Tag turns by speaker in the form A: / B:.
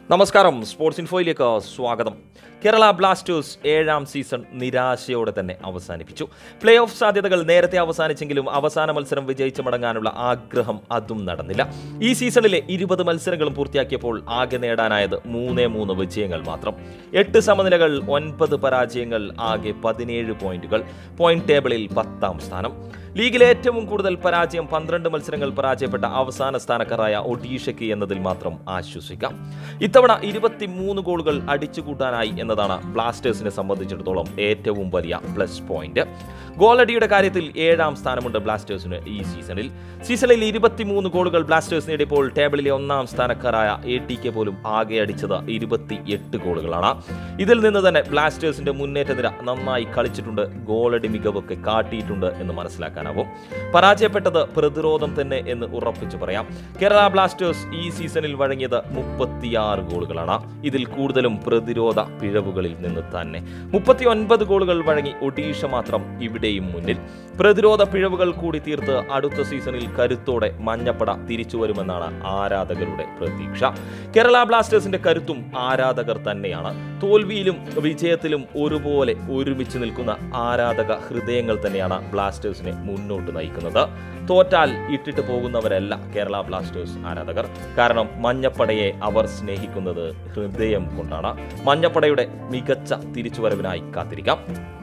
A: നമസ്കാരം സ്പോർട്സ് ഇൻഫോയിലേക്ക് സ്വാഗതം കേരള ബ്ലാസ്റ്റേഴ്സ് ഏഴാം സീസൺ നിരാശയോടെ തന്നെ അവസാനിപ്പിച്ചു പ്ലേ ഓഫ് സാധ്യതകൾ നേരത്തെ അവസാനിച്ചെങ്കിലും അവസാന മത്സരം വിജയിച്ചു മടങ്ങാനുള്ള ആഗ്രഹം അതും നടന്നില്ല ഈ സീസണിലെ ഇരുപത് മത്സരങ്ങളും പൂർത്തിയാക്കിയപ്പോൾ ആകെ നേടാനായത് മൂന്നേ മൂന്ന് വിജയങ്ങൾ മാത്രം എട്ട് സമനിലകൾ ഒൻപത് പരാജയങ്ങൾ ആകെ പതിനേഴ് പോയിന്റുകൾ പോയിന്റ് ടേബിളിൽ പത്താം സ്ഥാനം ലീഗിലെ ഏറ്റവും കൂടുതൽ പരാജയം പന്ത്രണ്ട് മത്സരങ്ങൾ പരാജയപ്പെട്ട അവസാന സ്ഥാനക്കാരായ ഒഡീഷയ്ക്ക് എന്നതിൽ മാത്രം ആശ്വസിക്കാം ഇത്തവണ ഇരുപത്തിമൂന്ന് ഗോളുകൾ അടിച്ചുകൂട്ടാനായി എന്നതാണ് ബ്ലാസ്റ്റേഴ്സിനെ സംബന്ധിച്ചിടത്തോളം ഏറ്റവും വലിയ പ്ലസ് പോയിന്റ് ഗോളടിയുടെ കാര്യത്തിൽ ഏഴാം സ്ഥാനമുണ്ട് ബ്ലാസ്റ്റേഴ്സിന് ഈ സീസണിൽ സീസണിൽ ഇരുപത്തിമൂന്ന് ഗോളുകൾ ബ്ലാസ്റ്റേഴ്സ് നേടിയപ്പോൾ ടേബിളിലെ ഒന്നാം സ്ഥാനക്കാരായ എ ടി കെ പോലും ആകെ അടിച്ചത് ഇരുപത്തി എട്ട് ഗോളുകളാണ് ഇതിൽ നിന്ന് തന്നെ ബ്ലാസ്റ്റേഴ്സിന്റെ മുന്നേറ്റ നിര നന്നായി കളിച്ചിട്ടുണ്ട് ഗോളടി മികവൊക്കെ കാട്ടിയിട്ടുണ്ട് എന്ന് മനസ്സിലാക്കാനാവും പരാജയപ്പെട്ടത് പ്രതിരോധം തന്നെ എന്ന് ഉറപ്പിച്ചു പറയാം കേരള ബ്ലാസ്റ്റേഴ്സ് ഈ സീസണിൽ വഴങ്ങിയത് മുപ്പത്തിയാറ് ഗോളുകളാണ് ഇതിൽ കൂടുതലും പ്രതിരോധ പിഴവുകളിൽ നിന്ന് തന്നെ മുപ്പത്തി ഒൻപത് ഗോളുകൾ വഴങ്ങി ഒഡീഷ മാത്രം ഇവിടെയും മുന്നിൽ പ്രതിരോധ പിഴവുകൾ കൂടി തീർത്ത് അടുത്ത സീസണിൽ കരുത്തോടെ മഞ്ഞപ്പട തിരിച്ചു വരുമെന്നാണ് ആരാധകരുടെ പ്രതീക്ഷ കേരള ബ്ലാസ്റ്റേഴ്സിന്റെ കരുത്തും ആരാധകർ തന്നെയാണ് തോൽവിയിലും വിജയത്തിലും ഒരുപോലെ ഒരുമിച്ച് നിൽക്കുന്ന ആരാധക ഹൃദയങ്ങൾ തന്നെയാണ് ബ്ലാസ്റ്റേഴ്സിനെ മുന്നോട്ട് നയിക്കുന്നത് തോറ്റാൽ ഇട്ടിട്ട് പോകുന്നവരല്ല കേരള ബ്ലാസ്റ്റേഴ്സ് ആരാധകർ കാരണം മഞ്ഞപ്പടയെ അവർ സ്നേഹിക്കുന്നത് ഹൃദയം കൊണ്ടാണ് മഞ്ഞപ്പടയുടെ മികച്ച തിരിച്ചുവരവിനായി കാത്തിരിക്കാം